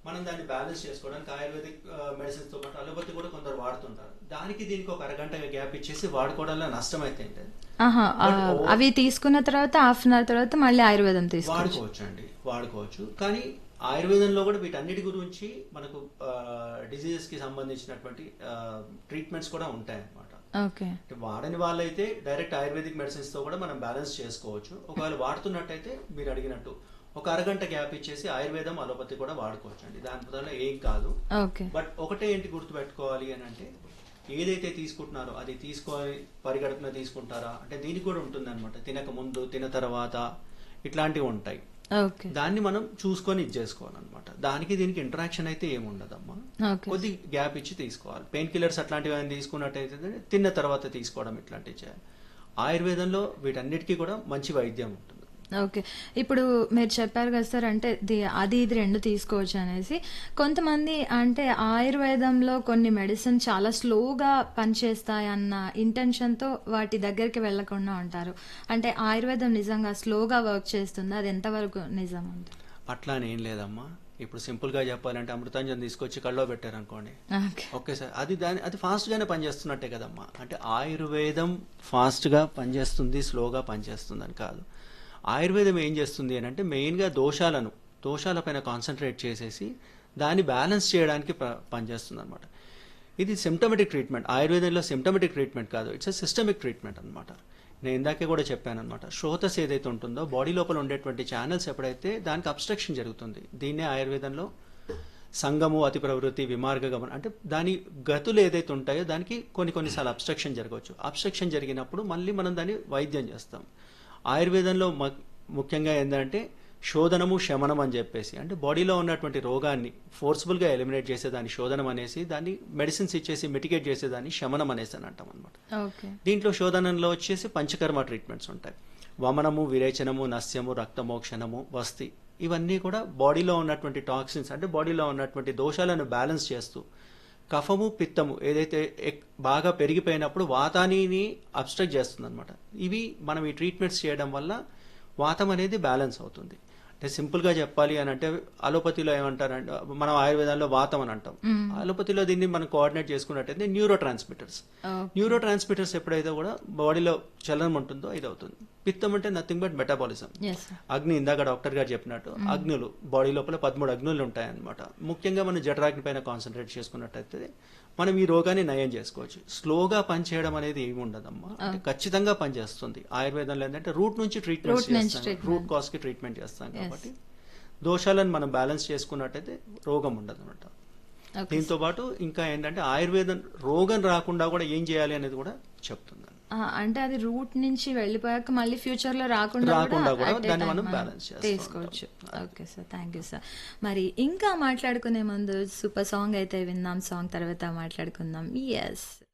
మనం దాన్ని బ్యాలెన్స్ చేసుకోవడానికి ఆయుర్వేదిక్ మెడిసిన్స్ తో పాటు అలోపతి కూడా కొందరు వాడుతుంటారు దానికి దీనికి ఒక అరగంట గ్యాప్ ఇచ్చేసి వాడుకోవడంలో నష్టం అయితే ఏంటంటే ఆహా ఆ, But over- అవి తీసుకున్న తర్వాత హాఫ్ అన్ అవర్ తర్వాత మళ్ళీ ఆయుర్వేదం తీసుకోవచ్చు వాడుకోవచ్చు అండి వాడుకోవచ్చు కానీ ఆయుర్వేదంలో కూడా వీటన్నిటి గురించి మనకు డిజీజెస్ కి సంబంధించినటువంటి ట్రీట్మెంట్స్ కూడా ఉంటాయి అన్నమాట ఓకే అంటే వాడని వాళ్ళైతే డైరెక్ట్ ఆయుర్వేదిక్ మెడిసిన్స్ తో కూడా మనం బ్యాలెన్స్ చేసుకోవచ్చు ఒకవేళ వాడుతున్నట్టయితే మీరు అడిగినట్టు ఒక అరగంట గ్యాప్ ఇచ్చేసి ఆయుర్వేదం అలోపతి కూడా వాడుకోవచ్చు అండి దాని వల్ల ఏం కాదు ఓకే బట్ ఒకటే ఏంటి గుర్తుపెట్టుకోవాలి అని అంటే ఏదైతే తీసుకుంటున్నారో అది తీసుకొని పరిగడుపున తీసుకుంటారా అంటే దీనికి కూడా ఉంటుంది అనమాట తినక ముందు తిన తర్వాత ఇట్లాంటివి ఉంటాయి ఓకే దాన్ని మనం చూసుకొని ఇది చేసుకోవాలన్నమాట దానికి దీనికి ఇంటరాక్షన్ అయితే ఏముండదమ్మా ఓకే కొద్ది గ్యాప్ ఇచ్చి తీసుకోవాలి పెయిన్ కిల్లర్స్ అట్లాంటివి ఏమైనా తీసుకున్నట్టయితే తిన్న తర్వాత తీసుకోవడం ఇట్లాంటివి చేయాలి ఆయుర్వేదంలో వీటన్నిటికీ కూడా మంచి వైద్యం ఉంటుంది ఓకే ఇప్పుడు మీరు చెప్పారు కదా సార్ అంటే ది- అది ఇది రెండు తీసుకోవచ్చు అనేసి కొంతమంది అంటే ఆయుర్వేదంలో కొన్ని మెడిసిన్ చాలా స్లోగా పనిచేస్తాయి అన్న ఇంటెన్షన్తో వాటి దగ్గరికి వెళ్లకుండా ఉంటారు అంటే ఆయుర్వేదం నిజంగా స్లోగా వర్క్ చేస్తుంది అది ఎంతవరకు నిజం అంటే అట్లా అని ఏం లేదమ్మా ఇప్పుడు సింపుల్ గా చెప్పాలంటే అమృతాంజన్ తీసుకొచ్చి కళ్ళలో పెట్టారనుకోండి ఓకే ఓకే సార్ అది దాని అది ఫాస్ట్ గానే పనిచేస్తున్నట్టే కదమ్మా అంటే ఆయుర్వేదం ఫాస్ట్ గా పనిచేస్తుంది స్లోగా పనిచేస్తుంది అని కాదు ఆయుర్వేదం ఏం చేస్తుంది అని అంటే మెయిన్ గా దోషాలను దోషాలపైన కాన్సన్ట్రేట్ చేసేసి దాన్ని బ్యాలెన్స్ చేయడానికి ప- పనిచేస్తుంది అనమాట ఇది సిమ్టమెటిక్ ట్రీట్మెంట్ ఆయుర్వేదంలో సిమ్టమెటిక్ ట్రీట్మెంట్ కాదు ఇట్స్ సిస్టమిక్ ట్రీట్మెంట్ అనమాట నేను ఇందాకే కూడా చెప్పాను అనమాట శ్రోతస్ ఏదైతే ఉంటుందో బాడీ లోపల ఉండేటువంటి ఛానల్స్ ఎప్పుడైతే దానికి అబ్స్ట్రక్షన్ జరుగుతుంది దీన్నే ఆయుర్వేదంలో సంగము అతి ప్రవృత్తి విమార్గ గమనం అంటే దాని గతులు ఏదైతే ఉంటాయో దానికి కొన్ని కొన్నిసార్లు అబ్స్ట్రక్షన్ జరగవచ్చు అబ్స్ట్రక్షన్ జరిగినప్పుడు మళ్ళీ మనం దాన్ని వైద్యం చేస్తాం ఆయుర్వేదంలో మ- ముఖ్యంగా ఏంటంటే శోధనము శమనం అని చెప్పేసి అంటే బాడీలో ఉన్నటువంటి రోగాన్ని ఫోర్స్ఫుల్గా ఎలిమినేట్ చేసేదాన్ని శోధనం అనేసి దాన్ని మెడిసిన్స్ ఇచ్చేసి మిటిగేట్ చేసేదాన్ని శమనం అనేసి అని అంటాం అనమాట ఓకే దీంట్లో శోధనంలో వచ్చేసి పంచకర్మ ట్రీట్మెంట్స్ ఉంటాయి వమనము విరేచనము నస్యము రక్తమోక్షణము వస్తి ఇవన్నీ కూడా బాడీలో ఉన్నటువంటి టాక్సిన్స్ అంటే బాడీలో ఉన్నటువంటి దోషాలను బ్యాలెన్స్ చేస్తూ కఫము పిత్తము ఏదైతే ఎక్- బాగా పెరిగిపోయినప్పుడు వాతానిని అబ్స్ట్రక్ట్ చేస్తుంది అనమాట ఇవి మనం ఈ ట్రీట్మెంట్స్ చేయడం వల్ల వాతం అనేది బ్యాలెన్స్ అవుతుంది అంటే సింపుల్ గా చెప్పాలి అని అంటే అలోపతిలో ఏమంటారంటే మనం ఆయుర్వేదంలో వాతం అని అంటాం అలోపతిలో దీన్ని మనం కోఆర్డినేట్ చేసుకున్నట్టయితే న్యూరో ట్రాన్స్మిటర్స్ న్యూరో ట్రాన్స్మిటర్స్ ఎప్పుడైతే కూడా బాడీలో చలనం ఉంటుందో ఇది అవుతుంది పిత్తం అంటే నథింగ్ బట్ మెటాబాలిజం ఎస్ అగ్ని ఇందాక డాక్టర్ గారు చెప్పినట్టు అగ్నులు బాడీ లోపల పదమూడు అగ్నులు ఉంటాయన్నమాట ముఖ్యంగా మనం జఠరాగ్ని పైన కాన్సన్ట్రేట్ చేసుకున్నట్టయితే మనం ఈ రోగాన్ని నయం చేసుకోవచ్చు స్లోగా పనిచేయడం అనేది ఏమి ఉండదమ్మా అంటే ఖచ్చితంగా పనిచేస్తుంది ఆయుర్వేదంలో ఏంటంటే రూట్ నుంచి ట్రీట్మెంట్ Root నుంచి చేస్తాం treatment. రూట్ కాజ్ కి ట్రీట్మెంట్ చేస్తాం కాబట్టి దోషాలను మనం బ్యాలెన్స్ చేసుకున్నట్టయితే రోగం ఉండదు అనమాట ఓకే దీంతో పాటు ఇంకా ఏంటంటే ఆయుర్వేదం రోగం రాకుండా కూడా ఏం చేయాలి అనేది కూడా చెప్తుంది ఆ, అంటే అది రూట్ నుంచి వెళ్ళిపోయాక మళ్ళీ ఫ్యూచర్ లో రాకుండా రాకుండా కూడా at a దాన్ని time మనం balance చేస్తూ తీసుకోవచ్చు okay sir thank you sir మరి ఇంకా మాట్లాడుకునే ముందు సూపర్ సాంగ్ అయితే విందాం సాంగ్ తర్వాత మాట్లాడుకుందాం ఎస్